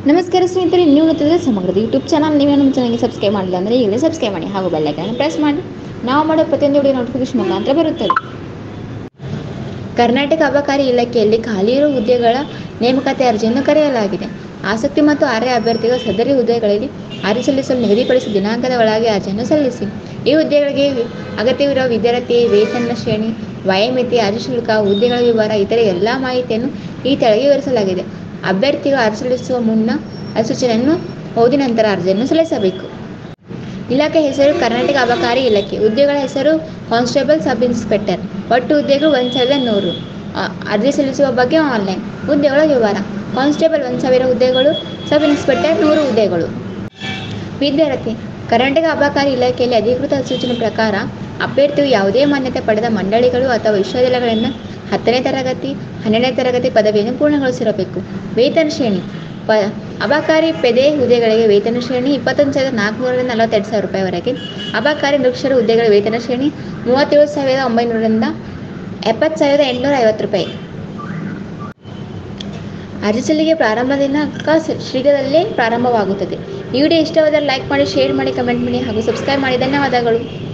ನಮಸ್ಕಾರ ಸ್ನೇಹಿತರೆ ನೀವು ನೋಡ್ತಿದ್ರೆ ಸಮಗ್ರದ ಯೂಟ್ಯೂಬ್ ಚಾನಲ್ ನೀವೇ ನಮ್ಮ ಚಾನಲ್ಗೆ ಸಬ್ಸ್ಕ್ರೈಬ್ ಮಾಡಿಲ್ಲ ಅಂದರೆ ಈಗಲೇ ಸಬ್ಸ್ಕ್ರೈಬ್ ಮಾಡಿ ಹಾಗೂ ಬೆಲ್ಲೈಕನ್ನು ಪ್ರೆಸ್ ಮಾಡಿ ನಾವು ಮಾಡೋ ಪ್ರತಿಯೊಂದು ವಿಡಿಯೋ ನೋಟಿಫಿಕೇಶನ್ ಮುಖಾಂತರ ಬರುತ್ತದೆ ಕರ್ನಾಟಕ ಅಬಕಾರಿ ಇಲಾಖೆಯಲ್ಲಿ ಖಾಲಿ ಇರುವ ಹುದ್ದೆಗಳ ನೇಮಕಾತಿ ಅರ್ಜಿಯನ್ನು ಕರೆಯಲಾಗಿದೆ ಆಸಕ್ತಿ ಮತ್ತು ಆರ್ಯ ಅಭ್ಯರ್ಥಿಗಳು ಸದರಿ ಹುದ್ದೆಗಳಲ್ಲಿ ಅರ್ಜಿ ಸಲ್ಲಿಸಲು ನಿಗದಿಪಡಿಸಿದ ದಿನಾಂಕದ ಒಳಗೆ ಅರ್ಜಿಯನ್ನು ಸಲ್ಲಿಸಿ ಈ ಹುದ್ದೆಗಳಿಗೆ ವಿ- ಅಗತ್ಯವಿರುವ ವಿದ್ಯಾರ್ಥಿ ವೇತನ ಶ್ರೇಣಿ ವಯೋಮಿತಿ ಅರ್ಜಿ ಶುಲ್ಕ ಹುದ್ದೆಗಳ ವಿವರ ಇತರೆ ಎಲ್ಲ ಮಾಹಿತಿಯನ್ನು ಈ ಕೆಳಗೆ ವಿವರಿಸಲಾಗಿದೆ ಅಭ್ಯರ್ಥಿಗಳು ಅರ್ಜಿ ಸಲ್ಲಿಸುವ ಮುನ್ನ ಅಧಿಸೂಚನೆಯನ್ನು ಓದಿದ ನಂತರ ಅರ್ಜಿಯನ್ನು ಸಲ್ಲಿಸಬೇಕು ಇಲಾಖೆ ಹೆಸರು ಕರ್ನಾಟಕ ಅಬಕಾರಿ ಇಲಾಖೆ ಹುದ್ದೆಗಳ ಹೆಸರು ಕಾನ್ಸ್ಟೇಬಲ್ ಸಬ್ ಇನ್ಸ್ಪೆಕ್ಟರ್ ಒಟ್ಟು ಹುದ್ದೆಗಳು ಒಂದು ಸಾವಿರದ ನೂರು ಅ- ಅರ್ಜಿ ಸಲ್ಲಿಸುವ ಬಗ್ಗೆ ಆನ್ಲೈನ್ ಹುದ್ದೆಗಳ ವಿವರ ಕಾನ್ಸ್ಟೇಬಲ್ ಒಂದು ಸಾವಿರ ಹುದ್ದೆಗಳು ಸಬ್ ಇನ್ಸ್ಪೆಕ್ಟರ್ ನೂರು ಹುದ್ದೆಗಳು ವಿದ್ಯಾರ್ಥಿ ಕರ್ನಾಟಕ ಅಬಕಾರಿ ಇಲಾಖೆಯಲ್ಲಿ ಅಧಿಕೃತ ಸೂಚನೆ ಪ್ರಕಾರ ಅಭ್ಯರ್ಥಿಯು ಯಾವುದೇ ಮಾನ್ಯತೆ ಪಡೆದ ಮಂಡಳಿಗಳು ಅಥವಾ ವಿಶ್ವವಿದ್ಯಾಲಯಗಳಿಂದ ಹತ್ತನೇ ತರಗತಿ ಹನ್ನೆರಡನೇ ತರಗತಿ ಪದವಿಯನ್ನು ಪೂರ್ಣಗೊಳಿಸಿರಬೇಕು ವೇತನ ಶ್ರೇಣಿ ಪ ಅಬಕಾರಿ ಪೆದೆ ಹುದ್ದೆಗಳಿಗೆ ವೇತನ ಶ್ರೇಣಿ ಇಪ್ಪತ್ತೊಂದು ಸಾವಿರದ ನಾಲ್ಕುನೂರರಿಂದ ನಲವತ್ತೆರಡು ಸಾವಿರ ರೂಪಾಯಿವರೆಗೆ ಅಬಕಾರಿ ನಿರೀಕ್ಷರ ಹುದ್ದೆಗಳ ವೇತನ ಶ್ರೇಣಿ ಮೂವತ್ತೇಳು ಸಾವಿರದ ಒಂಬೈನೂರರಿಂದ ಎಪ್ಪತ್ತು ಸಾವಿರದ ಎಂಟುನೂರ ಐವತ್ತು ರೂಪಾಯಿ ಅರ್ಜಿ ಸಲ್ಲಿಕೆ ಪ್ರಾರಂಭ ದಿನಾಂಕ ಸ- ಶೀಘ್ರದಲ್ಲೇ ಪ್ರಾರಂಭವಾಗುತ್ತದೆ ಈ ವಿಡಿಯೋ ಇಷ್ಟವಾದರೆ ಲೈಕ್ ಮಾಡಿ ಶೇರ್ ಮಾಡಿ ಕಮೆಂಟ್ ಮಾಡಿ ಹಾಗೂ ಸಬ್ಸ್ಕ್ರೈಬ್ ಮಾಡಿ ಧನ್ಯವಾದಗಳು